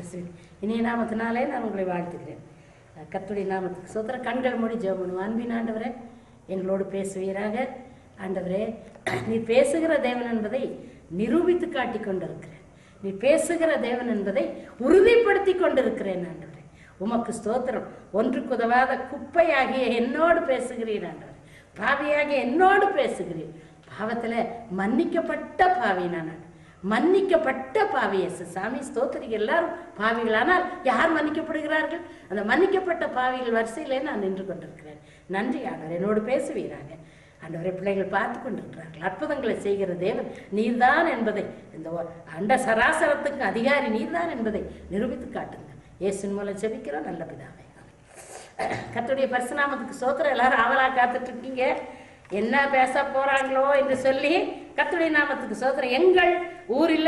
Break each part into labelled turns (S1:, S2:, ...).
S1: கிறிஸ்துவின் இனிய நாமத்தினாலே நான் உங்களை வாழ்த்துகிறேன் அஹ் கர்த்தருடைய நாமத்துக்கு சோத்திர கண்கள் மூடி ஜெபம் பண்ணுவோம் அன்பின் ஆண்டவரே எங்களோடு பேசுவீராக ஆண்டவரே நீ பேசுகிற தேவன் என்பதை நிரூபித்து காட்டிக் கொண்டிருக்கிறேன் நீ பேசுகிற தேவன் என்பதை உறுதிப்படுத்தி கொண்டிருக்கிறேன் ஆண்டவரே உமக்கு ஸ்தோத்திரம் ஒன்றுக்கு உதவாத குப்பையாகிய என்னோடு பேசுகிறீர் ஆண்டவரே பாவியாகிய என்னோடு பேசுகிறீர் பாவத்துல மன்னிக்கப்பட்ட பாவி நான் மன்னிக்கப்பட்ட பாவி இயேசு சாமி ஸ்தோத்திரிக்கு எல்லாரும் பாவிகளானால் யார் மன்னிக்கப்படுகிறார்கள் அந்த மன்னிக்கப்பட்ட பாவிகள் வரிசையிலே நான் நின்று கொண்டிருக்கிறேன் நன்றி ஆண்டவர் என்னோடு பேசுவீராக ஆண்டவரை பிள்ளைகள் பார்த்து கொண்டிருக்கிறார்கள் அற்புதங்களை செய்கிற தேவன் நீர்தான் என்பதை இந்த ஒ- அண்ட சராசரத்துக்கு அதிகாரி நீர்தான் என்பதை நிரூபித்து காட்டுங்க இயேசுவின் மூலம் செபிக்கிறோம் நல்ல பிதாவே கர்த்தருடைய பரிசுநாமத்துக்கு சோத்திரம் எல்லாரும் ஆவலா காத்துட்டு இருக்கீங்க என்ன பேச போறாங்களோ என்று சொல்லி கர்த்தருடைய நாமத்துக்கு சோத்திரம் எங்கள் ஊரில்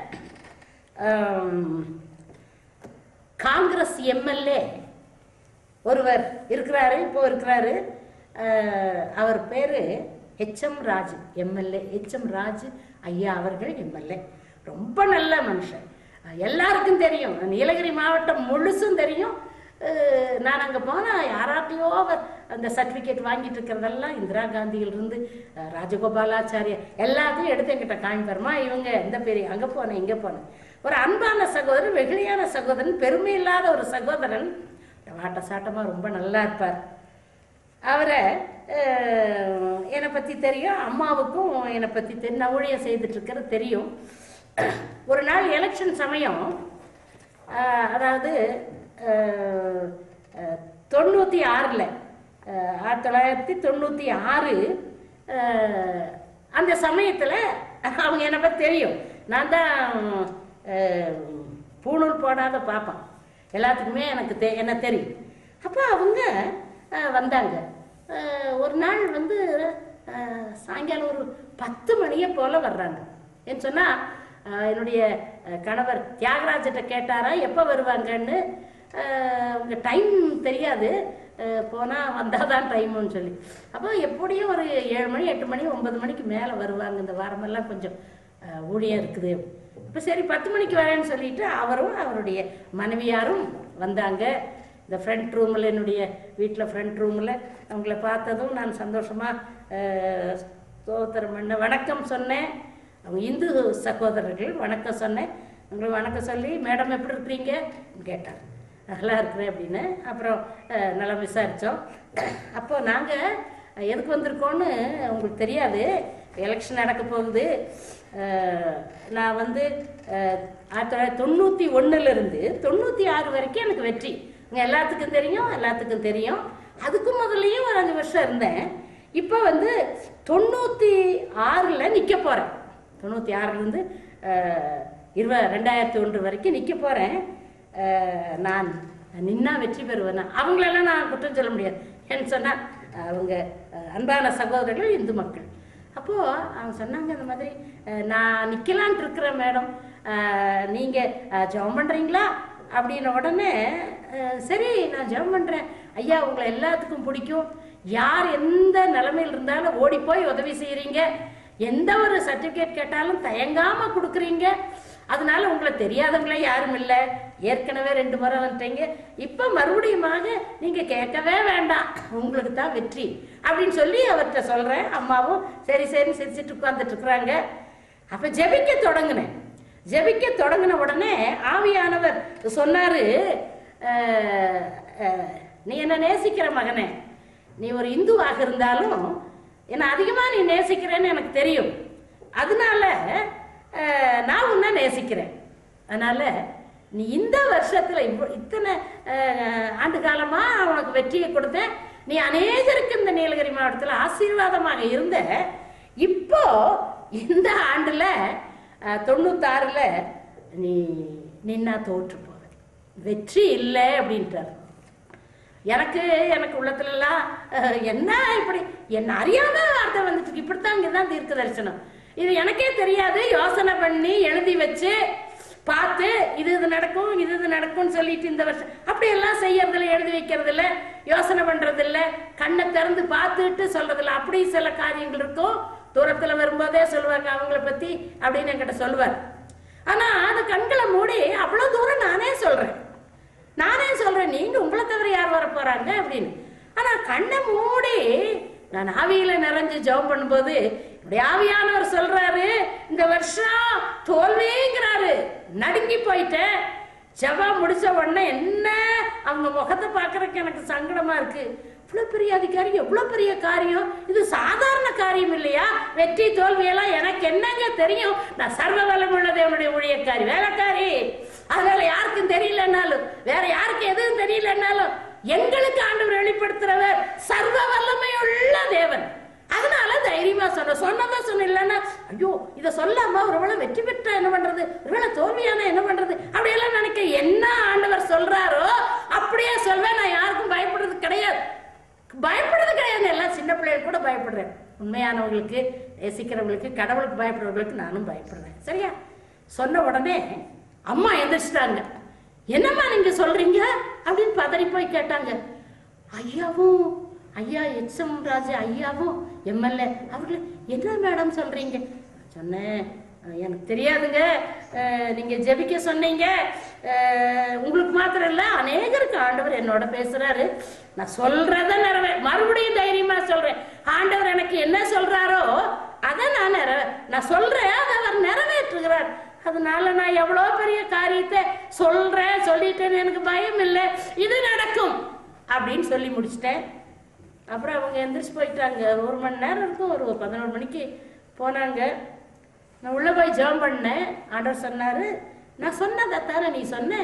S1: ஆம், காங்கிரஸ் எம்எல்ஏ ஒருவர் இருக்கிறாரு இப்போ இருக்கிறாரு அஹ், அவர் பேரு H M Raju M L A H M Raju ஐயா அவர்கள் எம்எல்ஏ ரொம்ப நல்ல மனுஷன் அஹ், எல்லாருக்கும் தெரியும் நீலகிரி மாவட்டம் முழுசும் தெரியும் அஹ், நான் அங்கே போனால் யாராட்டையோ அவர் அந்த சர்டிஃபிகேட் வாங்கிட்டு இருக்கிறதெல்லாம் இந்திரா காந்தியிலிருந்து அஹ், ராஜகோபாலாச்சாரியா எல்லாத்தையும் எடுத்து என்கிட்ட காமிப்பாருமா இவங்க இந்த பெரிய அங்கே போனேன் இங்கே போனேன் ஒரு அன்பான சகோதரன் வெகுளியான சகோதரன் பெருமை இல்லாத ஒரு சகோதரன் வாட்ட சாட்டமாக ரொம்ப நல்லா இருப்பார் அவரை அஹ், என்னை பற்றி தெரியும் அம்மாவுக்கும் என்னை பற்றி தெரியும் நான் ஊழியம் செய்துட்டு இருக்கிறது தெரியும் ஒரு நாள் எலெக்ஷன் சமயம் அஹ், அதாவது அஹ், அஹ், தொண்ணூற்றி ஆறில் ஆயிரத்தி தொள்ளாயிரத்தி தொண்ணூற்றி ஆறு அஹ், அந்த சமயத்தில் அவங்க என்னை பற்றி தெரியும் நான் தான் அஹ், பூணூல் போடாத பாப்பேன் எல்லாத்துக்குமே எனக்கு தெ என்ன தெரியும் அப்போ அவங்க அஹ், வந்தாங்க அஹ், ஒரு நாள் வந்து அஹ், சாயங்காலம் ஒரு பத்து மணியை போல் வர்றாங்க ஏன்னு சொன்னால் என்னுடைய அஹ், கணவர் தியாகராஜிட்ட கேட்டாரா எப்போ வருவாங்கன்னு அஹ், உங்க டைம் தெரியாது போனால் வந்தால் தான் டைமுன்னு சொல்லி அப்போ எப்படியும் ஒரு ஏழு மணி எட்டு மணி ஒன்பது மணிக்கு மேலே வருவாங்க இந்த வாரமெல்லாம் கொஞ்சம் அஹ், ஊழியம் இருக்குது இப்போ சரி பத்து மணிக்கு வரேன்னு சொல்லிட்டு அவரும் அவருடைய மனைவியாரும் வந்தாங்க இந்த ஃப்ரண்ட் ரூமில் என்னுடைய வீட்டில் ஃப்ரண்ட் ரூமில் அவங்கள பார்த்ததும் நான் சந்தோஷமாக ஸ்தோத்திரம் பண்ண வணக்கம் சொன்னேன் அவங்க இந்து சகோதரர்கள் வணக்கம் சொன்னேன் அவங்களுக்கு வணக்கம் சொல்லி மேடம் எப்படி இருக்கிறீங்க கேட்டார் நல்லா இருக்கிறேன் அப்படின்னு அப்புறம் அஹ், நல்லா விசாரித்தோம் அப்போ நாங்கள் எதுக்கு வந்திருக்கோன்னு உங்களுக்கு தெரியாது எலெக்ஷன் நடக்க போகுது அஹ், நான் வந்து அஹ், ஆயிரத்தி தொள்ளாயிரத்தி தொண்ணூற்றி ஒன்றுலேருந்து தொண்ணூற்றி ஆறு வரைக்கும் எனக்கு வெற்றி இங்கே எல்லாத்துக்கும் தெரியும் எல்லாத்துக்கும் தெரியும் அதுக்கு முதல்லையும் ஒரு அஞ்சு வருஷம் இருந்தேன் இப்போ வந்து தொண்ணூற்றி ஆறில் நிற்க போகிறேன் தொண்ணூற்றி ஆறுலேருந்து இருப ரெண்டாயிரத்தி ஒன்று வரைக்கும் நிற்க போகிறேன் நான் நின்னா வெற்றி பெறுவேன் அவங்களெல்லாம் நான் குற்றம் சொல்ல முடியாது ஏன்னு சொன்னால் அவங்க அஹ், அன்பான சகோதரர்கள் இந்து மக்கள் அப்போது அவங்க சொன்னாங்க இந்த மாதிரி அஹ், நான் நிற்கலான்ட்டு இருக்கிறேன் மேடம் நீங்கள் ஜெபம் பண்ணுறீங்களா அப்படின்ன உடனே அஹ், சரி நான் ஜெபம் பண்ணுறேன் ஐயா உங்களை எல்லாத்துக்கும் பிடிக்கும் யார் எந்த நிலைமையில் இருந்தாலும் ஓடி போய் உதவி செய்கிறீங்க எந்த ஒரு சர்டிஃபிகேட் கேட்டாலும் தயங்காமல் கொடுக்குறீங்க அதனால உங்களை தெரியாதவங்களே யாரும் இல்லை ஏற்கனவே ரெண்டு முறை வந்துட்டீங்க இப்போ மறுபடியுமாக நீங்கள் கேட்கவே வேண்டாம் உங்களுக்கு தான் வெற்றி அப்படின்னு சொல்லி அவர்கிட்ட சொல்கிறேன் அம்மாவும் சரி சரி சிரிச்சிட்டு உட்காந்துட்டு இருக்கிறாங்க அப்போ ஜெபிக்க தொடங்கினேன் ஜெபிக்க தொடங்கின உடனே ஆவியானவர் சொன்னாரு "அஹ், அஹ், நீ என்ன நேசிக்கிற மகனே நீ ஒரு இந்துவாக இருந்தாலும் என்னை அதிகமாக நீ நேசிக்கிறேன்னு எனக்கு தெரியும் அதனால அஹ், நான் உன்னை நேசிக்கிறேன் அதனால நீ இந்த வருஷத்துல இவ்வ- இத்தனை அஹ், ஆண்டு காலமா உனக்கு வெற்றியை கொடுத்தேன் நீ அநேகருக்கு இந்த நீலகிரி மாவட்டத்தில் ஆசீர்வாதமாக இருந்த இப்போ இந்த ஆண்டுல அஹ், தொண்ணூத்தாறுல நீ நின்னா தோற்று போவ வெற்றி இல்லை அப்படின்ட்டார் எனக்கு எனக்கு உள்ளத்துலலாம் அஹ், என்ன இப்படி என்ன அறியாம வார்த்தை வந்துட்டு இருக்கு. இப்படித்தான் இங்கே தான் தீர்க்க தரிசனம் இது எனக்கே தெரியாது யோசனை பண்ணி எழுதி வச்சு பார்த்து இது இது நடக்கும் இது இது நடக்கும்னு சொல்லிட்டு இந்த வருஷம் அப்படியெல்லாம் செய்யறதில்ல எழுதி வைக்கிறதில்ல யோசனை பண்றதில்ல கண்ணை திறந்து பார்த்துட்டு சொல்றதில்ல அப்படி சில காரியங்கள் இருக்கும் தூரத்துல வரும்போதே சொல்லுவாங்க அவங்கள பத்தி அப்படின்னு என்கிட்ட சொல்லுவார் ஆனா அது கண்களை மூடி அவ்வளவு தூரம் நானே சொல்றேன் நானே சொல்றேன் நீங்க உங்களை தவிர யார் வர போறாங்க அப்படின்னு ஆனா கண்ணை மூடி நான் ஆவியில நிறைஞ்சு ஜெபம் பண்ணும்போது இப்படி ஆவியானவர் சொல்றாரு இந்த வருஷம் தோல்விங்கிறாரு நடுங்கி போயிட்டேன் ஜெபம் முடிச்ச உடனே என்ன அவங்க முகத்தை பார்க்கறதுக்கு எனக்கு சங்கடமா இருக்கு இவ்வளவு பெரிய அதிகாரி எவ்வளவு பெரிய காரியம் இது சாதாரண காரியம் இல்லையா வெற்றி தோல்வியெல்லாம் எனக்கு என்னங்க தெரியும் நான் சர்வ வல்லமுள்ள தேவனுடைய ஊழியக்காரி வேலைக்காரி அதனால யாருக்கும் தெரியலன்னாலும் வேற யாருக்கும் எதுவும் தெரியலன்னாலும் எங்களுக்கு ஆண்டவர் வெளிப்படுத்துறவர் சர்வ வல்லமையுள்ள தேவன் அதனால தைரியமா சொன்ன சொன்னதா சொன்ன இல்லைன்னா ஐயோ இதை சொல்லாம ஒருவேளை வெற்றி பெற்றா என்ன பண்றது ஒருவேளை தோல்வியான என்ன பண்றது அப்படியெல்லாம் நினைக்க என்ன ஆண்டவர் சொல்றாரோ அப்படியே சொல்வேன் நான் யாருக்கும் பயப்படுறது கிடையாது பயப்படுறது கிடையாது எல்லாம் சின்ன பிள்ளைகள் கூட பயப்படுறேன் உண்மையானவங்களுக்கு நேசிக்கிறவங்களுக்கு கடவுளுக்கு பயப்படுறவங்களுக்கு நானும் பயப்படுறேன் சரியா சொன்ன உடனே அம்மா எந்திரிச்சிட்டாங்க என்னம்மா நீங்க சொல்றீங்க அப்படின்னு பதறி போய் கேட்டாங்க ஐயாவும் ஐயா எச்எம் ராஜு ஐயாவும் எம்எல்ஏ அவர்கள் என்ன மேடம் சொல்றீங்க நான் சொன்னேன் "அஹ், எனக்கு தெரியாதுங்க அஹ், நீங்க ஜெபிக்க சொன்னீங்க அஹ், உங்களுக்கு மாத்திரம் இல்ல அநேகருக்கு ஆண்டவர் என்னோட பேசுறாரு நான் சொல்றத நிறைவே மறுபடியும் தைரியமா சொல்றேன் ஆண்டவர் எனக்கு என்ன சொல்றாரோ அதை நான் நிறைவே நான் சொல்றேன் அதை அவர் நிறைவேற்றுகிறார் அதனால நான் எவ்வளவு பெரிய காரியத்தை சொல்றேன் சொல்லிட்டேன்னு எனக்கு பயம் இல்லை இது நடக்கும் அப்படின்னு சொல்லி முடிச்சிட்டேன் அப்புறம் அவங்க எந்திரிச்சு போயிட்டாங்க ஒரு மணி நேரம் இருக்கும் ஒரு பதினோரு மணிக்கு போனாங்க நான் உள்ளே போய் ஜெபம் பண்ணேன் ஆண்டவர் சொன்னார் நான் சொன்னதை தானே நீ சொன்ன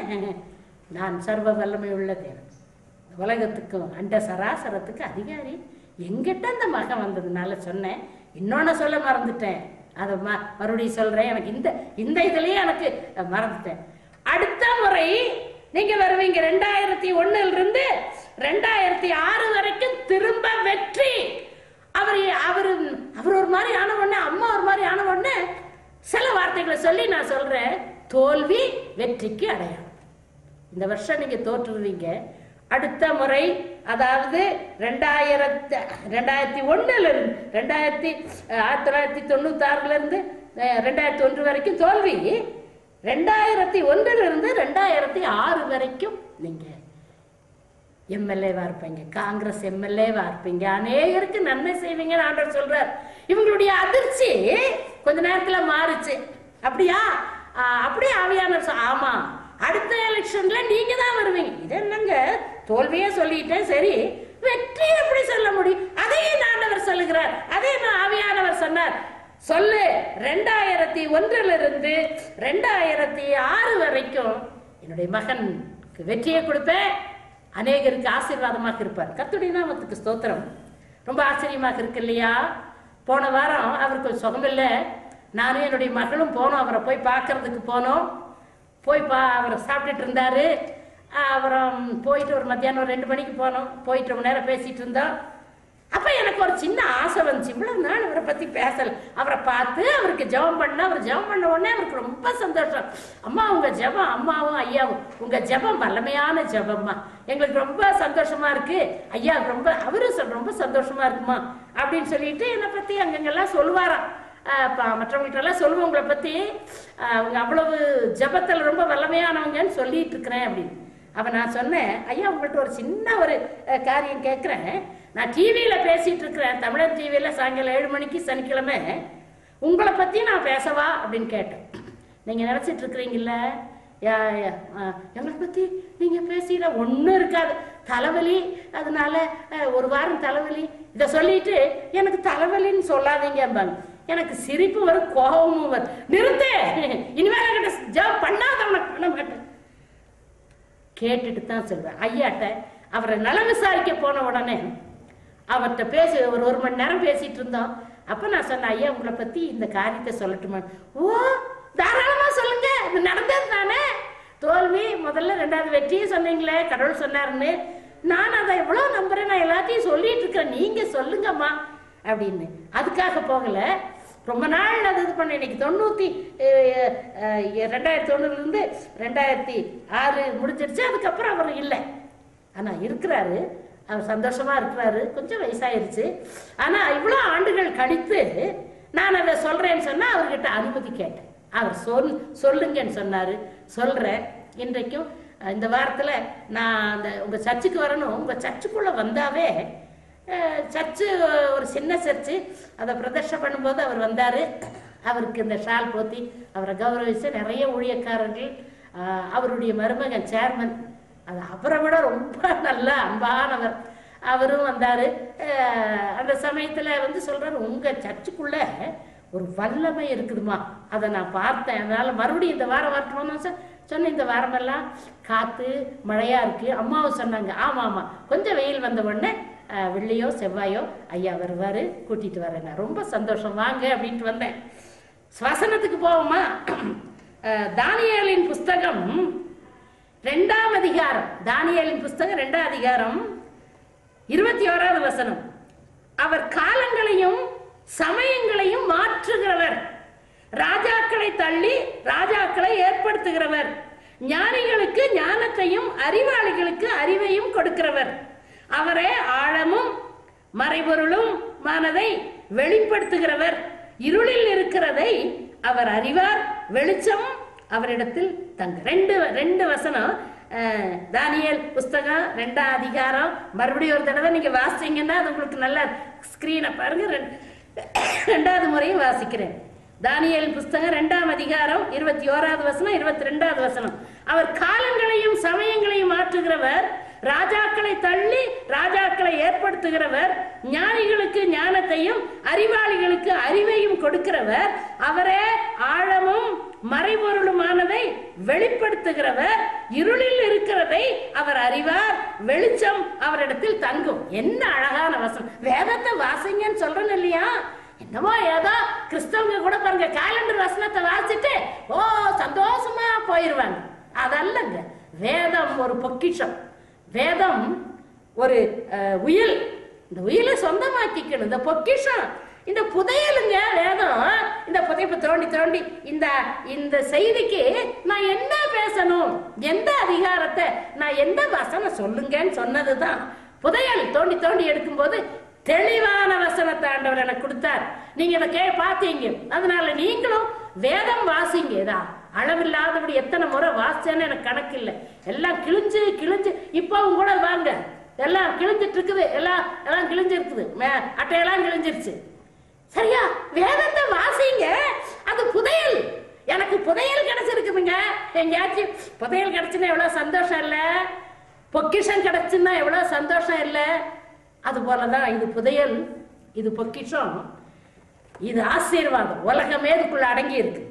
S1: நான் சர்வ வல்லமை உள்ள தேவன் உலகத்துக்கும் அண்ட சராசரத்துக்கு அதிகாரி எங்கிட்ட அந்த மகன் வந்ததுனால சொன்னேன் இன்னொன்னு சொல்ல மறந்துட்டேன் அதை ம மறுபடியும் சொல்றேன் எனக்கு இந்த இந்த இதுலயே எனக்கு மறந்துட்டேன் அடுத்த முறை நீங்க வருவீங்க ரெண்டாயிரத்தி ஒண்ணுல இருந்து ரெண்டாயிரத்தி ஆறு வரைக்கும் திரும்ப வெற்றி அவர் அவர் அவர் ஒரு மாதிரி ஆன உடனே அம்மா ஒரு மாதிரி ஆன உடனே சில வார்த்தைகளை சொல்லி நான் சொல்றேன் தோல்வி வெற்றிக்கு அடையாளம் இந்த வருஷம் நீங்க தோற்றுருவீங்க அடுத்த முறை அதாவது ரெண்டாயிரத்தி ரெண்டாயிரத்தி ஒண்ணுல இருந்து ரெண்டாயிரத்தி அஹ், ஆயிரத்தி தொள்ளாயிரத்தி தொண்ணூத்தி ஆறுல இருந்து அஹ், ரெண்டாயிரத்தி ஒன்று வரைக்கும் தோல்வி ரெண்டாயிரத்தி ஒன்றுல இருந்து ரெண்டாயிரத்தி ஆறு வரைக்கும் நீங்க எம்எல்ஏவா இருப்பீங்க காங்கிரஸ் எம்எல்ஏவா இருப்பீங்க அநேகருக்கு நன்மை செய்வீங்கன்னு ஆண்டவர் சொல்றார் இவங்களுடைய அதிர்ச்சி கொஞ்ச நேரத்துல மாறுச்சு அப்படியா ஆ, அப்படியே ஆவியானவர் சொ- ஆமா அடுத்த எலெக்ஷன்ல நீங்க தான் வருவீங்க இது என்னங்க தோல்வியே சொல்லிட்டேன் சரி வெற்றி எப்படி சொல்ல முடியும் அதையும் ஆண்டவர் சொல்லுகிறார் அதே நான் ஆவியானவர் சொன்னார் சொல்லு ரெண்டாயிரத்தி ஒன்றுல இருந்து ரெண்டாயிரத்தி ஆறு வரைக்கும் என்னுடைய மகனுக்கு வெற்றியை கொடுப்பேன் அநேகருக்கு ஆசீர்வாதமாக இருப்பார் கத்துடைய நாமத்துக்கு ஸ்தோத்திரம் ரொம்ப ஆச்சரியமாக இருக்கு இல்லையா போன வாரம் அவருக்கு ஒரு சுகம் இல்லை நானும் என்னுடைய மகளும் போனோம் அவரை போய் பார்க்கறதுக்கு போனோம் போய் பா அவரை சாப்பிட்டுட்டு இருந்தாரு அப்புறம் போயிட்டு ஒரு மத்தியானம் ஒரு ரெண்டு மணிக்கு போனோம் போயிட்டு ரொம்ப நேரம் பேசிட்டு இருந்தோம் அப்ப எனக்கு ஒரு சின்ன ஆசை வந்துச்சு இவ்வளவு நாள் அவரை பத்தி பேசல அவரை பார்த்து அவருக்கு ஜெபம் பண்ண அவர் ஜெபம் பண்ண உடனே அவருக்கு ரொம்ப சந்தோஷம் அம்மா உங்க ஜெபம் அம்மாவும் ஐயாவும் உங்க ஜெபம் வல்லமையான ஜெபம்மா எங்களுக்கு ரொம்ப சந்தோஷமா இருக்கு ஐயா ரொம்ப அவரு சொல் ரொம்ப சந்தோஷமா இருக்குமா அப்படின்னு சொல்லிட்டு என்னை பத்தி அங்கங்கெல்லாம் சொல்லுவாராம் ஆஹ் ப- மற்றவங்கள்ட்ட எல்லாம் சொல்லுவோம் உங்களை பத்தி ஆஹ் அவங்க அவ்வளவு ஜெபத்துல ரொம்ப வல்லமையானவங்கன்னு சொல்லிட்டு இருக்கிறேன் அப்படின்னு அப்ப நான் சொன்னேன் ஐயா உங்கள்ட்ட ஒரு சின்ன ஒரு அஹ், காரியம் கேட்குறேன் நான் டிவியில பேசிட்டு இருக்கிறேன் தமிழர் டிவியில சாயங்காலம் ஏழு மணிக்கு சனிக்கிழமை உங்களை பத்தி நான் பேசவா அப்படின்னு கேட்டேன் நீங்க நினைச்சிட்டு இருக்கிறீங்கல்ல யா- யா- ஆ, எங்களை பத்தி நீங்க பேசிட ஒண்ணும் இருக்காது தலைவலி அதனால அஹ், ஒரு வாரம் தலைவலி இதை சொல்லிட்டு எனக்கு தலைவலின்னு சொல்லாதீங்கம்பாங்க எனக்கு சிரிப்பு வரும் கோபமும் வரும் நிறுத்து இனிமேல் என்கிட்ட ஜாப் பண்ணாதவனுக்கு பண்ண மாட்டேன் கேட்டுட்டு தான் சொல்வேன் ஐயாட்ட அவரை நலம் விசாரிக்க போன உடனே அவர்கிட்ட பேசி ஒரு ஒரு மணி நேரம் பேசிட்டு இருந்தோம் அப்ப நான் சொன்னேன் ஐயா உங்களை பத்தி இந்த காரியத்தை சொல்லட்டுமா ஓ தாராளமா சொல்லுங்க இது நடந்தது தானே தோல்வி முதல்ல ரெண்டாவது வெற்றியும் சொன்னீங்களே கடவுள் சொன்னாருன்னு நான் அதை எவ்வளவு நம்புறேன் நான் எல்லாத்தையும் சொல்லிட்டு இருக்கிறேன் நீங்க சொல்லுங்கம்மா அப்படின்னு அதுக்காக போகல ரொம்ப நாள் அது இது பண்ண இன்னைக்கு தொண்ணூத்தி அஹ், அஹ், ரெண்டாயிரத்தி தொண்ணூறுல இருந்து ரெண்டாயிரத்தி ஆறு முடிஞ்சிருச்சு அதுக்கப்புறம் அவர் இல்லை ஆனா இருக்கிறாரு அவர் சந்தோஷமா இருக்கிறாரு கொஞ்சம் வயசாயிருச்சு ஆனா இவ்வளவு ஆண்டுகள் கழித்து நான் அதை சொல்றேன்னு சொன்னா அவர்கிட்ட அனுமதி கேட்டேன் அவர் சொல் சொல்லுங்கன்னு சொன்னாரு சொல்றேன் இன்றைக்கும் அஹ், இந்த வாரத்துல நான் அந்த உங்க சர்ச்சுக்கு வரணும் உங்க சர்ச்சுக்குள்ள வந்தாவே அஹ், சர்ச்சு ஒரு சின்ன சர்ச்சு அதை பிரதர்ஷனம் பண்ணும்போது அவர் வந்தாரு அவருக்கு இந்த ஷால் போத்தி அவரை கௌரவிச்சு நிறைய ஊழியக்காரர்கள் அஹ், அவருடைய மருமகன் சேர்மன் அது அவரை விட ரொம்ப நல்ல அன்பானவர் அவரும் வந்தாரு அஹ், அந்த சமயத்துல வந்து சொல்றாரு உங்க சர்ச்சுக்குள்ள ஒரு வல்லமை இருக்குதுமா அதை நான் பார்த்தேன் அதனால மறுபடியும் இந்த வாரம் வரட்டுமா சார் சொன்னேன் இந்த வாரமெல்லாம் காத்து மழையா இருக்கு அம்மாவும் சொன்னாங்க ஆமா ஆமா கொஞ்சம் வெயில் வந்த உடனே அஹ், வெள்ளியோ செவ்வாயோ ஐயா வருவாரு கூட்டிட்டு வரேன் நான் ரொம்ப சந்தோஷம் வாங்க அப்படின்ட்டு வந்தேன் ஸ்வசனத்துக்கு போவோமா அஹ், தானியேலின் புஸ்தகம் ரெண்டாம் அதிகாரம் தானியேலின் புஸ்தகம் ரெண்டாம் அதிகாரம் இருபத்தி ஓராவது வசனம் அவர் காலங்களையும் சமயங்களையும் மாற்றுகிறவர் ராஜாக்களை தள்ளி ராஜாக்களை ஏற்படுத்துகிறவர் ஞானிகளுக்கு ஞானத்தையும் அறிவாளிகளுக்கு அறிவையும் கொடுக்கிறவர் அவரே ஆழமும் மறைபொருளும் மனதை வெளிப்படுத்துகிறவர் இருளில் இருக்கிறதை அவர் அறிவார் வெளிச்சம் அவரிடத்தில் தங்க ரெண்டு ரெண்டு வசனம் அஹ், தானியேல் புஸ்தகம் ரெண்டாம் அதிகாரம் மறுபடியும் ஒரு தடவை நீங்க வாசிச்சீங்கன்னா அது உங்களுக்கு நல்ல ஸ்கிரீனை பாருங்க ரெண்டு- ரெண்டாவது முறையும் வாசிக்கிறேன் தானியேல் புஸ்தகம் ரெண்டாம் அதிகாரம் இருபத்தி ஓராவது வசனம் இருபத்தி ரெண்டாவது வசனம் அவர் காலங்களையும் சமயங்களையும் மாற்றுகிறவர் ராஜாக்களை தள்ளி ராஜாக்களை ஏற்படுத்துகிறவர் ஞானிகளுக்கு ஞானத்தையும் அறிவாளிகளுக்கு அறிவையும் கொடுக்கிறவர் அவரே ஆழமும் மறைபொருளுமானதை வெளிப்படுத்துகிறவர் இருளில் இருக்கிறதை அவர் அறிவார் வெளிச்சம் அவரிடத்தில் தங்கும் என்ன அழகான வசனம் வேதத்தை வாசிங்கன்னு சொல்றேன் இல்லையா என்னமோ ஏதோ கிறிஸ்தவங்க கூட பாருங்க கேலண்டர் வசனத்தை வாசிட்டு ஓ சந்தோஷமா போயிருவாங்க அதல்லங்க வேதம் ஒரு பொக்கிஷம் வேதம் ஒரு அஹ், உயில் இந்த உயிலை சொந்தமாக்கிக்கணும் இந்த பொக்கிஷம் இந்த புதையலுங்க வேதம் இந்த புதைப்பை தோண்டி தோண்டி இந்த இந்த செய்திக்கு நான் என்ன பேசணும் எந்த அதிகாரத்தை நான் எந்த வசனம் சொல்லுங்கன்னு சொன்னதுதான் புதையல் தோண்டி தோண்டி எடுக்கும்போது தெளிவான வசனத்தை ஆண்டவர் எனக்கு கொடுத்தார் நீங்க இதை கே பார்த்தீங்க அதனால நீங்களும் வேதம் வாசிங்க இதா அளவில்லாதபடி எத்தனை முறை வாசிச்சேன்னு எனக்கு கணக்கு இல்லை எல்லாம் கிழிஞ்சு கிழிஞ்சு இப்பவும் கூட வாங்க எல்லாம் கிழிஞ்சிட்டு இருக்குது எல்லாம் எல்லாம் கிழிஞ்சு இருக்குது மே- அட்டையெல்லாம் கிழிஞ்சிருச்சு சரியா வேதத்தை வாசிங்க அது புதையல் எனக்கு புதையல் கிடைச்சிருக்குதுங்க எங்கேயாச்சும் புதையல் கிடைச்சுன்னா எவ்வளவு சந்தோஷம் இல்ல பொக்கிஷம் கிடைச்சுன்னா எவ்வளவு சந்தோஷம் இல்ல அது போலதான் இது புதையல் இது பொக்கிஷம் இது ஆசீர்வாதம் உலகமே இதுக்குள்ள அடங்கி இருக்கு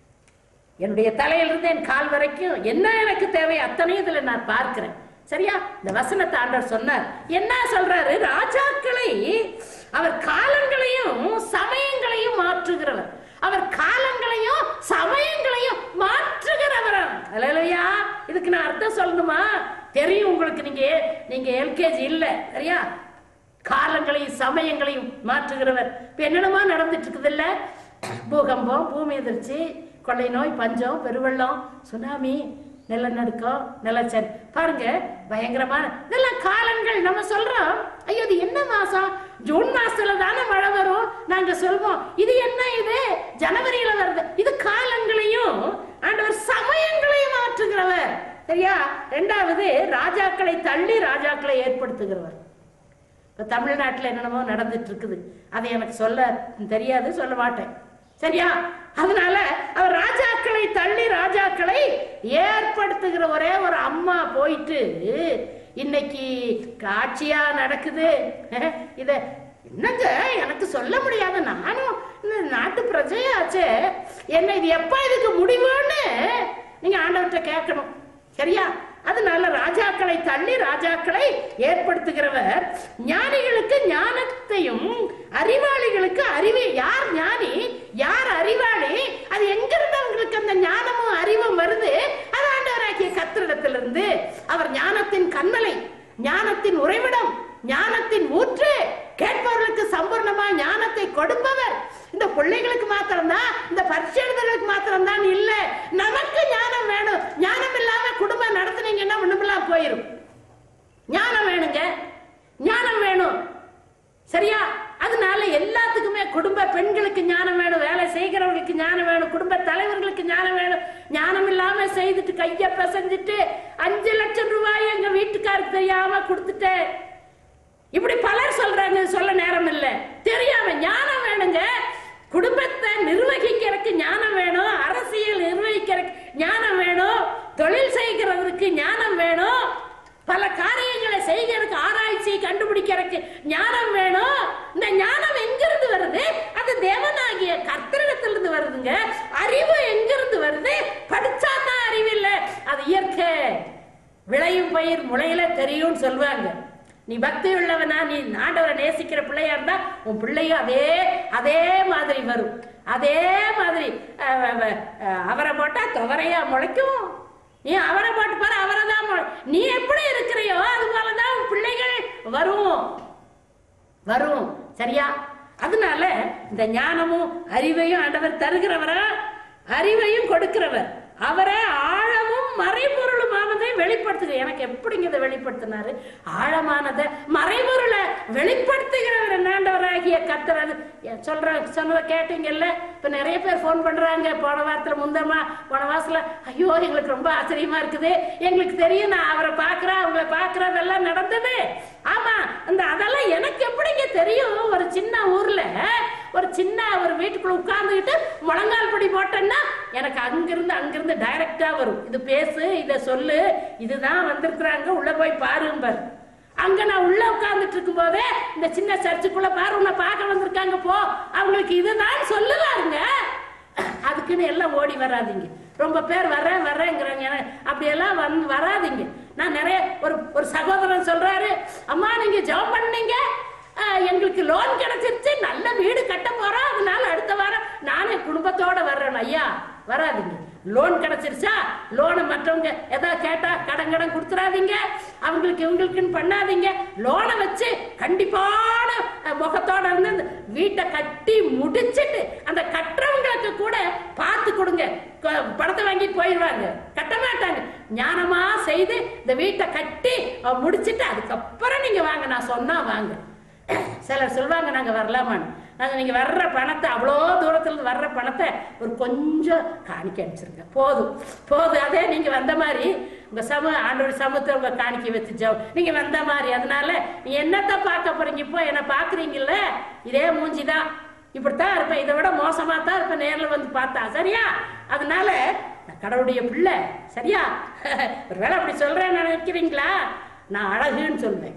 S1: என்னுடைய தலையிலிருந்து என் கால் வரைக்கும் என்ன எனக்கு தேவை அத்தனையும் இதுல நான் பார்க்கிறேன் சரியா இந்த வசனத்தை ஆண்டவர் சொன்னார் என்ன சொல்றாரு ராஜாக்களை அவர் காலங்களையும் சமயங்களையும் மாற்றுகிறவர் அவர் காலங்களையும் சமயங்களையும் மாற்றுகிறவர் அல்லையா இதுக்கு நான் அர்த்தம் சொல்லணுமா தெரியும் உங்களுக்கு நீங்க நீங்க எல்கேஜி இல்ல சரியா காலங்களையும் சமயங்களையும் மாற்றுகிறவர் இப்ப என்னென்னமா நடந்துட்டு இருக்குது இல்ல பூகம்பம் பூமி எதிர்ச்சி கொள்ளை நோய் பஞ்சம் பெருவெள்ளம் சுனாமி நிலநடுக்கம் நிலச்சரி பாருங்க பயங்கரமான இதெல்லாம் காலங்கள் நம்ம சொல்றோம் ஐயோ இது என்ன மாசம் ஜூன் மாசத்துல தானே மழை வரும் நாங்க சொல்வோம் இது என்ன இது ஜனவரியில வருது இது காலங்களையும் ஆண்டவர் சமயங்களையும் மாற்றுகிறவர் சரியா ரெண்டாவது ராஜாக்களை தள்ளி ராஜாக்களை ஏற்படுத்துகிறவர் இப்போ தமிழ்நாட்டில் என்னென்னமோ நடந்துட்டு இருக்குது அது எனக்கு சொல்ல தெரியாது சொல்ல மாட்டேன் சரியா அதனால அவர் ராஜாக்களை தள்ளி ராஜாக்களை ஏற்படுத்துகிற ஒரே ஒரு அம்மா போயிட்டு இன்னைக்கு காட்சியா நடக்குது அஹ், இத என்னங்க எனக்கு சொல்ல முடியாது நானும் இந்த நாட்டு பிரஜையாச்சே என்ன இது எப்ப இதுக்கு முடிவுன்னு நீங்க ஆண்டவர்கிட்ட கேட்கணும் சரியா அதனால ராஜாக்களை தள்ளி ராஜாக்களை ஏற்படுத்துகிறவர் ஞானிகளுக்கு ஞானத்தையும் அறிவாளிகளுக்கு அறிவை யார் ஞானி யார் அறிவாளி அது எங்கிருந்து அவங்களுக்கு அந்த ஞானமும் அறிவும் வருது அது ஆண்டவராகிய கத்திரிடத்திலிருந்து அவர் ஞானத்தின் கண்மலை ஞானத்தின் உறைவிடம் ஞானத்தின் ஊற்று கேட்பவர்களுக்கு சம்பூர்ணமா ஞானத்தை கொடுப்பவர் இந்த பிள்ளைகளுக்கு மாத்திரம்தான் இந்த பரிசு எழுதுறதுக்கு மாத்திரம்தான் இல்ல நமக்கு ஞானம் வேணும் ஞானம் இல்லாம குடும்பம் நடத்துனீங்கன்னா ஒண்ணுமெல்லாம் போயிரும் ஞானம் வேணுங்க ஞானம் வேணும் சரியா அதனால எல்லாத்துக்குமே குடும்ப பெண்களுக்கு ஞானம் வேணும் வேலை செய்கிறவங்களுக்கு ஞானம் வேணும் வேணும் குடும்ப தலைவர்களுக்கு ஞானம் வேணும் ஞானம் இல்லாம செய்துட்டு கைய பிசைஞ்சிட்டு அஞ்சு லட்சம் ரூபாய் எங்க வீட்டுக்காருக்கு தெரியாம கொடுத்துட்டேன் இப்படி பலர் சொல்றாங்க சொல்ல நேரம் இல்ல தெரியாம ஞானம் வேணுங்க குடும்பத்தை நிர்வகிக்கிறதுக்கு ஞானம் வேணும் அரசியல் நிர்வகிக்கிறதுக்கு ஞானம் வேணும் தொழில் செய்கிறதுக்கு ஞானம் வேணும் பல காரியங்களை செய்கிறதுக்கு ஆராய்ச்சி கண்டுபிடிக்கிறதுக்கு ஞானம் வேணும் இந்த ஞானம் எங்கிருந்து வருது அது தேவனாகிய கர்த்தரிடத்திலிருந்து வருதுங்க அறிவு எங்கிருந்து வருது படிச்சா தான் அறிவு இல்ல அது இயற்கை விளையும் பயிர் முளையில தெரியும்னு சொல்லுவாங்க நீ பக்தி உள்ளவனா நீ ஆண்டவரை நேசிக்கிற பிள்ளையா இருந்தா உன் பிள்ளையும் அதே அதே மாதிரி வரும் அதே மாதிரி அஹ், அஹ், அஹ், அவரை போட்டா துவரையா முளைக்கும் நீ அவரை போட்டு பாரு அவரை தான் முளை- நீ எப்படி இருக்கிறையோ அது போலதான் உன் பிள்ளைகள் வரும் வரும் சரியா அதனால இந்த ஞானமும் அறிவையும் ஆண்டவர் தருகிறவரா அறிவையும் கொடுக்கிறவர் அவரே ஆழமும் மறைபொருளுமானதை வெளிப்படுத்துகிற எனக்கு எப்படிங்க இதை வெளிப்படுத்தினாரு ஆழமானதை மறைபொருளை வெளிப்படுத்துகிறவர் என்னாண்டவராகிய கத்தர் அது எ- சொல்ற சொன்னதை கேட்டீங்கல்ல இப்ப நிறைய பேர் ஃபோன் பண்றாங்க போன வாரத்துல முந்தமா போன வாரத்துல ஐயோ எங்களுக்கு ரொம்ப ஆச்சரியமா இருக்குது எங்களுக்கு தெரியும் நான் அவரை பார்க்கிறேன் அவங்கள பார்க்கறதெல்லாம் நடந்தது ஆமா அந்த அதெல்லாம் எனக்கு எப்படிங்க தெரியும் ஒரு சின்ன ஊர்ல ஒரு சின்ன ஒரு வீட்டுக்குள்ள உட்கார்ந்துக்கிட்டு முழங்கால் படி போட்டேன்னா எனக்கு அங்கிருந்து அங்கிருந்து டைரக்டா வரும் இது பேசு இத சொல்லு இதுதான் வந்திருக்கிறாங்க உள்ள போய் பாரும்பார் அங்க நான் உள்ள உட்கார்ந்துட்டு இருக்கும் போதே இந்த சின்ன சர்ச்சுக்குள்ள பாரு உன்னை பார்க்க வந்திருக்காங்க போ அவங்களுக்கு இதுதான் சொல்லுவாருங்க அதுக்குன்னு எல்லாம் ஓடி வராதீங்க ரொம்ப பேர் வர்றேன் வர்றேங்கிறாங்க எனக்கு அப்படியெல்லாம் வந்து வராதீங்க நான் நிறைய ஒரு ஒரு சகோதரன் சொல்றாரு அம்மா நீங்க ஜெபம் பண்ணீங்க ஆஹ், எங்களுக்கு லோன் கிடைச்சிருச்சு நல்ல வீடு கட்ட போறோம் அதனால அடுத்த வாரம் நானே குடும்பத்தோட வர்றேன் ஐயா வராதீங்க லோன் கிடைச்சிருச்சா லோனை மற்றவங்க ஏதாவது கேட்டா கடன் கடன் கொடுத்துறாதீங்க அவங்களுக்கு இவங்களுக்குன்னு பண்ணாதீங்க லோனை வச்சு கண்டிப்பான அஹ், முகத்தோட இருந்து இந்த வீட்டை கட்டி முடிச்சிட்டு அந்த கட்டுறவங்களுக்கு கூட பார்த்து கொடுங்க க- பணத்தை வாங்கிட்டு போயிடுவாங்க கட்ட மாட்டாங்க ஞானமா செய்து இந்த வீட்டை கட்டி அஹ், முடிச்சிட்டு அதுக்கப்புறம் நீங்க வாங்க நான் சொன்னா வாங்க சிலர் சொல்லுவாங்க நாங்க வரலாமான்னு நாங்க நீங்க வர்ற பணத்தை அவ்வளோ தூரத்துல இருந்து வர்ற பணத்தை ஒரு கொஞ்சம் காணிக்க அனுப்பிச்சிருங்க போதும் போதும் அதே நீங்க வந்த மாதிரி உங்க சம ஆண்டோட சமத்தை உங்க காணிக்க வச்சு ஜெபம். நீங்க வந்த மாதிரி அதனால நீ என்னத்த பார்க்க போறீங்க இப்போ என்ன பாக்குறீங்கல்ல இதே மூஞ்சிதான் இப்படித்தான் இருப்பேன் இதை விட மோசமா தான் இருப்பேன் நேர்ல வந்து பார்த்தா சரியா அதனால நான் கடவுளுடைய பிள்ளை சரியா ஒருவேளை அப்படி சொல்றேன்னு நினைக்கிறீங்களா நான் அழகுன்னு சொல்வேன்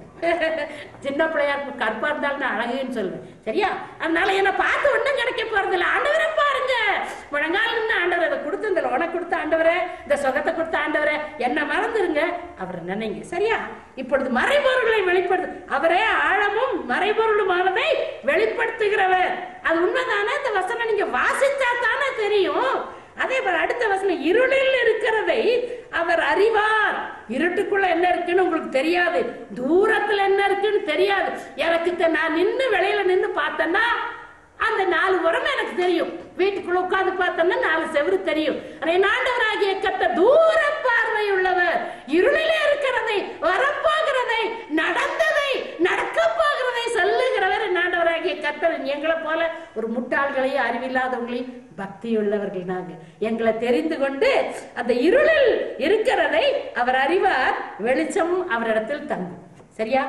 S1: சின்ன பிள்ளையா இருக்கும் கற்பா இருந்தாலும் நான் அழகுன்னு சொல்வேன் சரியா அதனால என்ன பார்த்து ஒண்ணும் கிடைக்க போறது இல்ல ஆண்டவரை பாருங்க முழங்கால் நின்று ஆண்டவர் அதை கொடுத்து இந்த உனக்கு கொடுத்த ஆண்டவரே இந்த சுகத்தை கொடுத்த ஆண்டவரே என்ன மறந்துருங்க அவரை நினைங்க சரியா இப்பொழுது மறைபொருள்களை வெளிப்படுத்து அவரே ஆழமும் மறைபொருளுமானதை வெளிப்படுத்துகிறவர் அது உண்மைதானே இந்த வசனம் நீங்க வாசிச்சா தானே தெரியும் அதே போல அடுத்த வசனம் இருளில் இருக்கிறதை அவர் அறிவார் இருட்டுக்குள்ள என்ன இருக்குன்னு உங்களுக்கு தெரியாது தூரத்துல என்ன இருக்குன்னு தெரியாது எனக்கு தெ- நான் நின்னு வெளியில நின்னு பார்த்தேன்னா அந்த நாலு உரம் எனக்கு தெரியும் வீட்டுக்குள்ள உட்கார்ந்து பார்த்தோம்னா நாலு செவரு தெரியும் ஆனா என் ஆண்டவராகிய கத்த தூர பார்வை உள்ளவர் இருளிலே இருக்கிறதை வரப்போகிறதை நடந்ததை நடக்க போகிறதை சொல்லுகிறவர் என் ஆண்டவராகிய கத்தர் எங்களை போல ஒரு முட்டாள்களையும் அறிவில்லாதவங்களையும் பக்தி உள்ளவர்கள் நாங்க எங்களை தெரிந்து கொண்டு அந்த இருளில் இருக்கிறதை அவர் அறிவார் வெளிச்சம் அவரிடத்தில் தங்கும் சரியா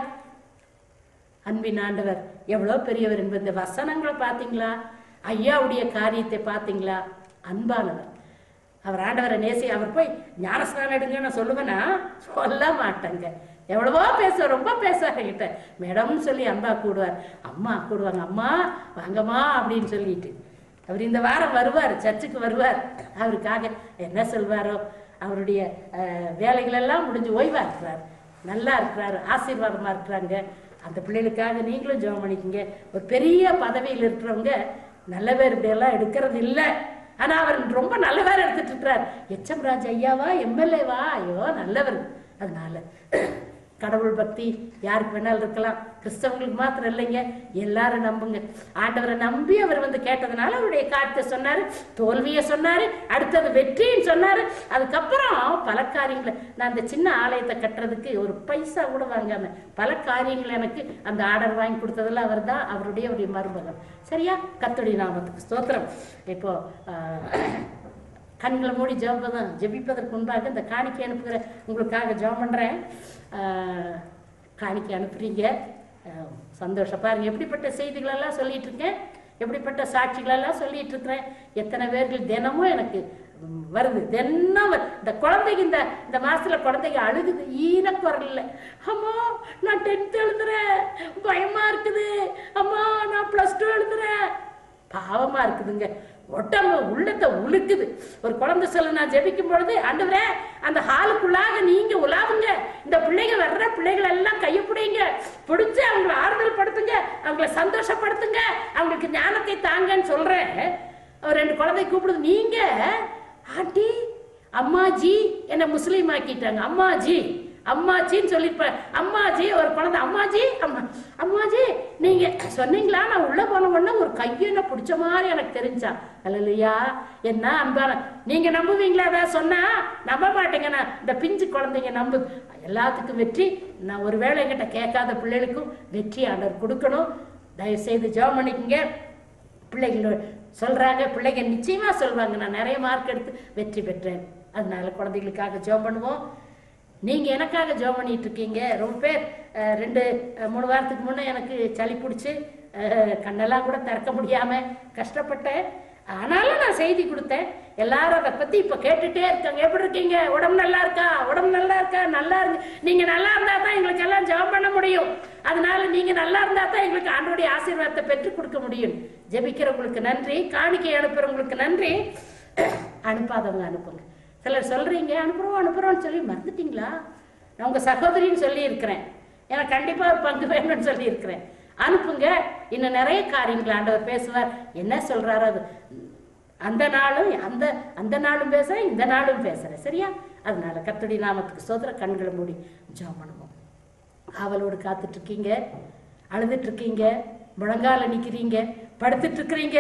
S1: அன்பின் ஆண்டவர் எவ்வளவு பெரியவர் என்பது இந்த வசனங்களை பார்த்தீங்களா ஐயாவுடைய காரியத்தை பார்த்தீங்களா அன்பானவர் அவர் ஆண்டவரை நேசி அவர் போய் ஞானஸ்நானம் எடுங்க நான் சொல்லுவேனா சொல்ல மாட்டேங்க எவ்வளவோ பேசுவார் ரொம்ப பேசுவார் கிட்ட மேடம்னு சொல்லி அன்பா கூடுவார் அம்மா கூடுவாங்க அம்மா வாங்கம்மா அப்படின்னு சொல்லிட்டு அவர் இந்த வாரம் வருவார் சர்ச்சுக்கு வருவார் அவருக்காக என்ன சொல்வாரோ அவருடைய அஹ், வேலைகள் எல்லாம் முடிஞ்சு ஓய்வா இருக்கிறார் நல்லா இருக்கிறாரு ஆசீர்வாதமா இருக்கிறாங்க அந்த பிள்ளைகளுக்காக நீங்களும் ஜெபம் பண்ணிக்கங்க ஒரு பெரிய பதவியில் இருக்கிறவங்க நல்ல பேர் இப்படியெல்லாம் எடுக்கிறது இல்லை ஆனா அவர் ரொம்ப நல்ல பேர் எடுத்துட்டு இருக்கிறார் எச்எம் ராஜ் ஐயாவா எம்எல்ஏவா ஐயோ நல்லவர் அதனால கடவுள் பக்தி யாருக்கு வேணாலும் இருக்கலாம் கிறிஸ்தவங்களுக்கு மாத்திரம் இல்லைங்க எல்லாரும் நம்புங்க ஆண்டவரை நம்பி அவர் வந்து கேட்டதுனால அவருடைய காரியத்தை சொன்னாரு தோல்வியை சொன்னாரு அடுத்தது வெற்றின்னு சொன்னாரு அதுக்கப்புறம் பல காரியங்களை நான் அந்த சின்ன ஆலயத்தை கட்டுறதுக்கு ஒரு பைசா கூட வாங்காம பல காரியங்கள் எனக்கு அந்த ஆர்டர் வாங்கி கொடுத்ததுல அவர் தான் அவருடைய ஒரு மருமகன் சரியா கத்தோடி நாமத்துக்கு ஸ்தோத்திரம் இப்போ ஆஹ், கண்களை மூடி ஜெபம் ஜெபிப்பதற்கு முன்பாக இந்த காணிக்கை அனுப்புகிற உங்களுக்காக ஜெபம் பண்ணுறேன் காணிக்கை அனுப்புறீங்க ஆஹ் சந்தோஷம் பாருங்க எப்படிப்பட்ட செய்திகளெல்லாம் சொல்லிட்டு இருக்கேன் எப்படிப்பட்ட சாட்சிகளெல்லாம் சொல்லிட்டு இருக்கிறேன் எத்தனை பேர்கள் தினமும் எனக்கு ம், வருது தினம் வரு- இந்த குழந்தைக்கு இந்த இந்த மாசத்துல குழந்தைங்க அழுகுது ஈன குரல்ல அம்மா நான் டென்த் எழுதுறேன் பயமா இருக்குது அம்மா நான் பிளஸ் டூ எழுதுறேன் பாவமா இருக்குதுங்க உடம்பு உள்ளத்தை உழுக்குது ஒரு குழந்தை சொல்ல நான் ஜெபிக்கும் பொழுது ஆண்டவரே அந்த ஹாலுக்குள்ளாக நீங்க உலாவுங்க இந்த பிள்ளைங்க வர்ற பிள்ளைகள் எல்லாம் கையை பிடிங்க பிடிச்சு அவங்கள ஆறுதல் படுத்துங்க அவங்கள சந்தோஷப்படுத்துங்க அவங்களுக்கு ஞானத்தை தாங்கன்னு சொல்றேன் ஒரு ரெண்டு குழந்தை கூப்பிடுது நீங்க ஆண்டி அம்மாஜி என்ன முஸ்லீம் ஆக்கிட்டாங்க அம்மாஜி அம்மாச்சின்னு சொல்லிருப்பேன் அம்மாஜி ஒரு குழந்தை அம்மாஜி அம்மா அம்மாஜி நீங்க சொன்னீங்களா நான் உள்ள போன உடனே ஒரு கையென்ன பிடிச்ச மாதிரி எனக்கு தெரிஞ்சா அல்லையா என்ன அன்பான நீங்க நம்புவீங்களா அதான் சொன்னா நம்ப மாட்டீங்க நான் இந்த பிஞ்சு குழந்தைங்க நம்பு எல்லாத்துக்கும் வெற்றி நான் ஒருவேளை என்கிட்ட கேட்காத பிள்ளைகளுக்கும் வெற்றி ஆண்டவர் கொடுக்கணும் தயவு செய்து ஜெபம் பண்ணிக்கங்க பிள்ளைகள் சொல்றாங்க பிள்ளைங்க நிச்சயமா சொல்வாங்க நான் நிறைய மார்க் எடுத்து வெற்றி பெற்றேன் அதனால குழந்தைகளுக்காக ஜெபம் பண்ணுவோம் நீங்க எனக்காக ஜெபம் பண்ணிட்டு இருக்கீங்க ரொம்ப பேர் அஹ், ரெண்டு அஹ், மூணு வாரத்துக்கு முன்னே எனக்கு சளி பிடிச்சி அஹ், கண்ணெல்லாம் கூட திறக்க முடியாம கஷ்டப்பட்டேன் ஆனாலும் நான் செய்தி கொடுத்தேன் எல்லாரும் அதை பத்தி இப்ப கேட்டுட்டே இருக்காங்க எப்படி இருக்கீங்க உடம்பு நல்லா இருக்கா உடம்பு நல்லா இருக்கா நல்லா இருக்கு நீங்க நல்லா இருந்தா தான் எங்களுக்கு எல்லாம் ஜெபம் பண்ண முடியும் அதனால நீங்க நல்லா இருந்தா தான் எங்களுக்கு ஆண்டோடைய ஆசீர்வாதத்தை பெற்றுக் கொடுக்க முடியும் ஜெபிக்கிறவங்களுக்கு நன்றி காணிக்கை அனுப்புறவங்களுக்கு நன்றி அனுப்பாதவங்க அனுப்புங்க சிலர் சொல்றீங்க அனுப்புறோம் அனுப்புறோம்னு சொல்லி மறந்துட்டீங்களா நான் உங்க சகோதரின்னு சொல்லி இருக்கிறேன் எனக்கு கண்டிப்பா ஒரு பங்கு வேணும்னு சொல்லி இருக்கிறேன் அனுப்புங்க இன்னும் நிறைய காரியங்கள் ஆண்டவர் பேசுவார் என்ன சொல்றாரு அது அந்த நாளும் அந்த அந்த நாளும் பேசுறேன் இந்த நாளும் பேசுறேன் சரியா அதனால கர்த்தருடைய நாமத்துக்கு சோதர கண்களை மூடி ஜெபம் பண்ணுவோம் ஆவலோடு காத்துட்டு இருக்கீங்க அழுதுட்டு இருக்கீங்க முழங்கால நிக்கிறீங்க படுத்துட்டு இருக்கிறீங்க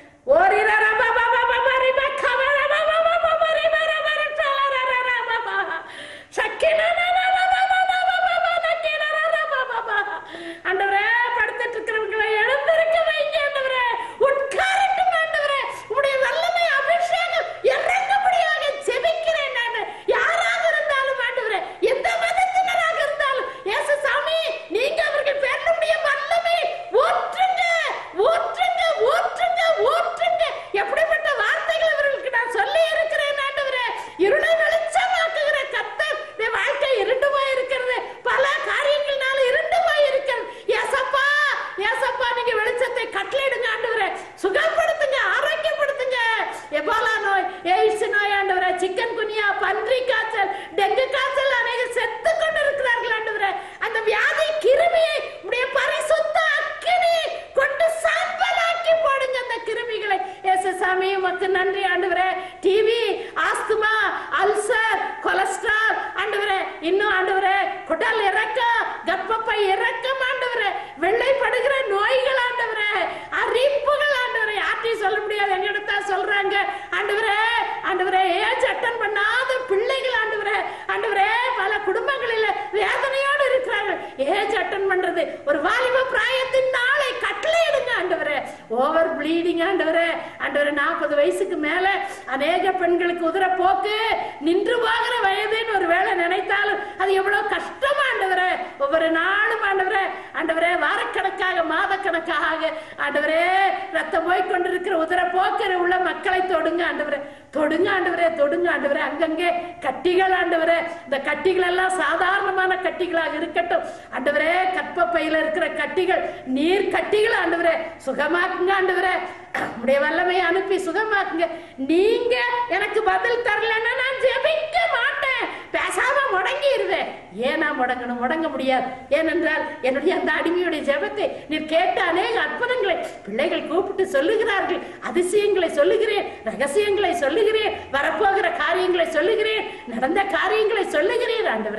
S1: ஓரிரா ரபா பாபா பாபா ரிபா கபா ரபா பாபா பாபா ரிபா ரபா ரபா ரபா ரபா பாபா. சக்கினா நா நா நா நா நா நா நா நா நா நக்கினா ரா ரபா பாபா. ஆண்டவரே படுத்துட்டு இருக்கிறவங்களை எழுந்திருக்க வைங்க ஆண்டவரே உட்காரட்டும் ஆண்டவரே உடைய வல்லமை அபிஷேகம் இறங்கும்படியாக ஜெபிக்கிறேன் நான் யாராக இருந்தாலும் ஆண்டவரே எந்த மதத்தினராக இருந்தாலும் இயேசு சாமி நீங்க அவர்கள் பேரனுடைய வல்லமை ஊற்றுங்க ஊற்றுங்க ஊற்றுங்க ஊற்றுங்க எப்படிப்பட்ட வார்த்தைகள் இவர்களுக்கு நான் சொல்லி இருக்கிறேன் ஆண்டவரே இருளை வெளிச்சமாக்குகிற கத்தர் என் வாழ்க்கை இருண்டுமா இருக்கிறது பல காரியங்கள்னால இருண்டுமா இருக்கிறது ஏசப்பா ஏசப்பா நீங்க வெளிச்சத்தை கட்டளையிடுங்க ஆண்டவரே சுகப்படுத்துங்க ஆரோக்கியப்படுத்துங்க எபாலா நோய் எய்ட்ஸ் நோய் ஆண்டவரே சிக்கன் குனியா பன்றி காய்ச்சல் டெங்கு காய்ச்சல் அநேக செத்து கொண்டு இருக்கிறார்கள் ஆண்டவரே அந்த வியாதி கிருமியை உடைய பரிசுத்த அக்கினி கொண்டு சாம்பலாக்கி போடுங்க அந்த கிருமிகளை இயேசு சாமி உமக்கு நன்றி ஆண்டவரே டிவி ஆஸ்துமா அல்சர் கொலஸ்ட்ரால் ஆண்டவரே இன்னும் ஆண்டவரே குடல் இறக்கம் கர்ப்பப்பை இறக்கம் ஆண்டவரே வெள்ளைப்படுகிற நோய்கள் ஆண்டவரே அரிப்புகள் ஆண்டவரே யார்ட்டையும் சொல்ல முடியாது என்னிடத்த சொல்றாங்க ஆண்டவரே ஆண்டவரே ஏஜ் அட்டன் பண்ணாத பிள்ளைகள் ஆண்டவரே ஆண்டவரே பல குடும்பங்களில் வேதனையோடு இருக்கிறாங்க ஏஜ் அட்டன் பண்றது ஒரு வாலிப பிராயத்தின் நாளை கட்டளையிடுங்க ஆண்டவரே ஓவர் ப்ளீடிங் ஆண்டவரே ஆண்டவரே நாற்பது வயசுக்கு மேல அநேக பெண்களுக்கு உதிர போக்கு நின்று போகிற வயதுன்னு ஒரு வேளை நினைத்தாலும் அது எவ்வளவு கஷ்டமா ஆண்டவரே ஒவ்வொரு நாளும் ஆண்டவரே ஆண்டவரே வாரக்கணக்காக மாதக்கணக்காக ஆண்டவரே ரத்தம் போய் கொண்டிருக்கிற உதிர போக்கிற உள்ள மக்களை தொடுங்க ஆண்டவரே தொடுங்க ஆண்டவரே தொடுங்க ஆண்டவரே அங்கங்கே கட்டிகள் ஆண்டவரே இந்த கட்டிகள் எல்லாம் சாதாரணமான கட்டிகளாக இருக்கட்டும் ஆண்டவரே கற்பப்பையில இருக்கிற கட்டிகள் நீர் கட்டிகள் ஆண்டவரே சுகமாக்குங்க ஆண்டவரே உடைய வல்லமையை அனுப்பி சுகமாக்குங்க நீங்க எனக்கு பதில் தரலன்னா நான் ஜெபிக்க மாட்டேன் பேசாம முடங்கிடுவேன் ஏன் நான் முடங்கணும் முடங்க முடியாது ஏனென்றால் என்னுடைய அந்த அடிமையுடைய ஜெபத்தை நீர் கேட்ட அநேக அற்புதங்களை பிள்ளைகள் கூப்பிட்டு சொல்லுகிறார்கள் அதிசயங்களை சொல்லுகிறேன் ரகசியங்களை சொல்லுகிறேன் வரப்போகிற காரியங்களை சொல்லுகிறேன் நடந்த காரியங்களை சொல்லுகிறேன் ஆண்டவரே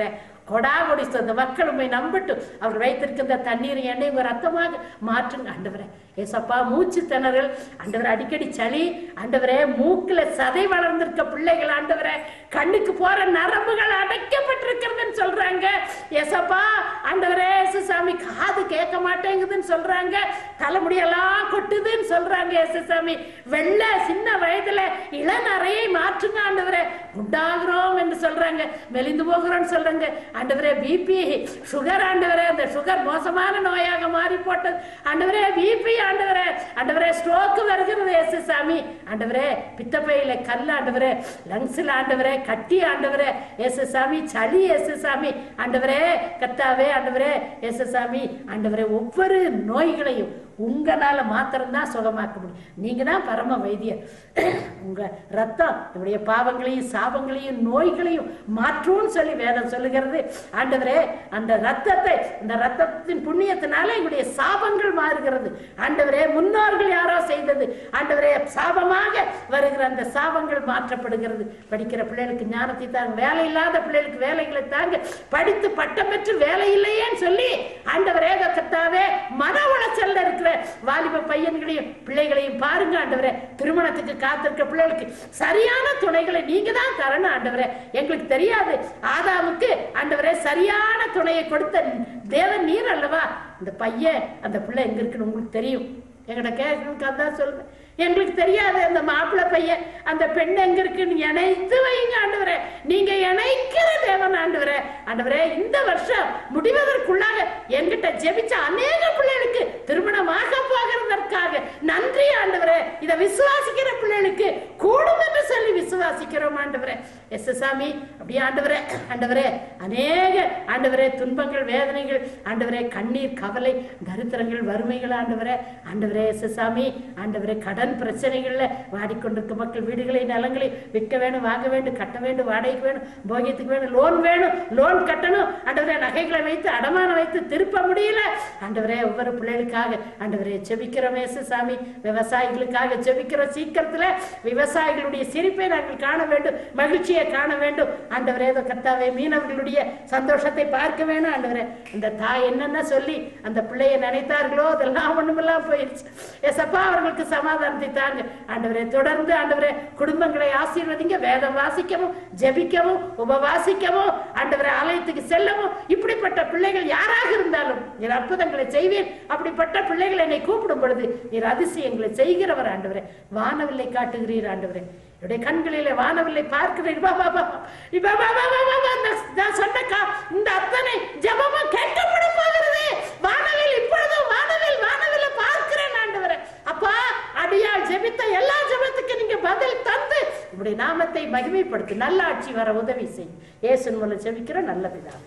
S1: கொடாகொடி அந்த மக்கள் உண்மை நம்பட்டும் அவர் வைத்திருக்கின்ற தண்ணீர் எண்ணெய் உங்க ரத்தமாக மாற்றுங்க ஆண்டவரே ஏசப்பா மூச்சு திணறல் ஆண்டவரே அடிக்கடி சளி ஆண்டவரே மூக்குல சதை வளர்ந்திருக்க பிள்ளைகள் ஆண்டவரே கண்ணுக்கு போற நரம்புகள் அடைக்கப்பட்டிருக்கிறதுன்னு சொல்றாங்க ஏசப்பா ஆண்டவரே சாமி காது கேட்க மாட்டேங்குதுன்னு சொல்றாங்க தலைமுடியெல்லாம் கொட்டுதுன்னு சொல்றாங்க ஏசுசாமி வெள்ள சின்ன வயதுல இளநரையை மாற்றுங்க ஆண்டவரே உண்டாகிறோம் என்று சொல்றாங்க மெலிந்து போகிறோம்னு சொல்றாங்க ஆண்டவரே பிபி சுகர் ஆண்டவரே அந்த சுகர் மோசமான நோயாக மாறி போட்டது ஆண்டவரே பிபி ஆண்டவரே ஆண்டவரே ஸ்ட்ரோக் வருகிறது இயேசு சாமி ஆண்டவரே பித்தப்பையில கல் ஆண்டவரே லங்ஸ்ல ஆண்டவரே கட்டி ஆண்டவரே இயேசு சாமி சளி இயேசு சாமி ஆண்டவரே கத்தாவே ஆண்டவரே இயேசு சாமி ஆண்டவரே ஒவ்வொரு நோய்களையும் உங்களால மாத்திரம்தான் சுகமாக்க முடியும் நீங்க தான் பரம வைத்தியர் உங்க ரத்தம் நம்முடைய பாவங்களையும் சாபங்களையும் நோய்களையும் மாற்றும்னு சொல்லி வேதம் சொல்லுகிறது ஆண்டவரே அந்த ரத்தத்தை இந்த ரத்தத்தின் புண்ணியத்தினால எங்களுடைய சாபங்கள் மாறுகிறது ஆண்டவரே முன்னோர்கள் யாரோ செய்தது ஆண்டவரே சாபமாக வருகிற அந்த சாபங்கள் மாற்றப்படுகிறது படிக்கிற பிள்ளைகளுக்கு ஞானத்தை தாங்க வேலை இல்லாத பிள்ளைகளுக்கு வேலைகளை தாங்க படித்து பட்டம் பெற்று வேலை இல்லையேன்னு சொல்லி ஆண்டவரே கத்தாவே மன உளைச்சல்ல இருக்கிற வாலிப பையன்களையும் பிள்ளைகளையும் பாருங்க ஆண்டவரே திருமணத்துக்கு காத்திருக்க பிள்ளைகளுக்கு சரியான துணைகளை நீங்க தான் தரணும் ஆண்டவரே எங்களுக்கு தெரியாது ஆதாமுக்கு ஆண்டவரே சரியான துணையை கொடுத்த தேவன் நீர் அல்லவா இந்த பையன் அந்த பிள்ளை எங்க இருக்குன்னு உங்களுக்கு தெரியும் எங்கிட்ட கேட்கணுக்கு அதான் சொல்றேன் எங்களுக்கு தெரியாது அந்த மாப்பிள்ளை பையன் அந்த பெண் எங்க இருக்குன்னு இணைத்து வைங்க ஆண்டவரே நீங்க இணைக்கிற தேவன் ஆண்டவரே ஆண்டவரே இந்த வருஷம் முடிவதற்குள்ளாக என்கிட்ட ஜெபிச்ச அநேக பிள்ளைகளுக்கு திருமணமாக போகிறதற்காக நன்றி ஆண்டவரே இதை விசுவாசிக்கிற பிள்ளைகளுக்கு கூடும் என்று சொல்லி விசுவாசிக்கிறோம் ஆண்டவரே எஸ் சாமி அப்படியே ஆண்டவரே ஆண்டவரே அநேக ஆண்டவரே துன்பங்கள் வேதனைகள் ஆண்டவரே கண்ணீர் கவலை தரித்திரங்கள் வறுமைகள் ஆண்டவரே ஆண்டவரே எஸ் சாமி ஆண்டவரே கடன் பிரச்சனைகள்ல வாடிக்கொண்டிருக்க மக்கள் வீடுகளை நிலங்களை விற்க வேணும் வாங்க வேண்டும் கட்ட வேண்டும் வாடகைக்கு வேணும் போகியத்துக்கு வேணும் லோன் வேணும் லோன் கட்டணும் ஆண்டவரே நகைகளை வைத்து அடமானம் வைத்து திருப்ப முடியல ஆண்டவரே ஒவ்வொரு பிள்ளைகளுக்காக ஆண்டவரே ஜெபிக்கிறோம் இயேசு சாமி விவசாயிகளுக்காக ஜெபிக்கிறோம் சீக்கிரத்துல விவசாயிகளுடைய சிரிப்பை நாங்கள் காண வேண்டும் மகிழ்ச்சியை காண வேண்டும் ஆண்டவரே இதோ கர்த்தாவே மீனவர்களுடைய சந்தோஷத்தை பார்க்க வேணும் ஆண்டவரே அந்த தாய் என்னென்ன சொல்லி அந்த பிள்ளையை நினைத்தார்களோ அதெல்லாம் ஒண்ணுமெல்லாம் போயிடுச்சு ஏசப்பா அவர்களுக்கு சமாதானத்தை தாங்க ஆண்டவரே தொடர்ந்து ஆண்டவரே குடும்பங்களை ஆசீர்வதிங்க வேதம் வாசிக்கவும் ஜெபிக்கவும் உபவாசிக்கவும் ஆண்டவரே ஆலயத்துக்கு செல்லவும் இப்படிப்பட்ட பிள்ளைகள் யாராக இருந்தாலும் நீர் அற்புதங்களை செய்வீர் அப்படிப்பட்ட பிள்ளைகள் என்னை கூப்பிடும் பொழுது நீர் அதிசயங்களை செய்கிறவர் ஆண்டவரே வானவில்லை காட்டுகிறீர் ஆண்டவரே என்னுடைய கண்களிலே வானவில்லை பார்க்கிறேன் வா, வா, வா, வா. இப்ப வா, வா, வா, வா, வா. இந்த- நான் சொன்ன கா- இந்த அத்தனை ஜெபமும் கேட்கப்பட போகிறது வானவில் இப்பொழுதும் வானவில் வானவில்லை பார்க்கிறேன் ஆண்டவரே அப்பா அடியால் ஜெபித்த எல்லா ஜெபத்துக்கு நீங்க பதில் தந்து உங்களுடைய நாமத்தை மகிமைப்படுத்து நல்ல ஆட்சி வர உதவி செய் இயேசுவின் மூலம் ஜெபிக்கிற நல்ல பிதாவே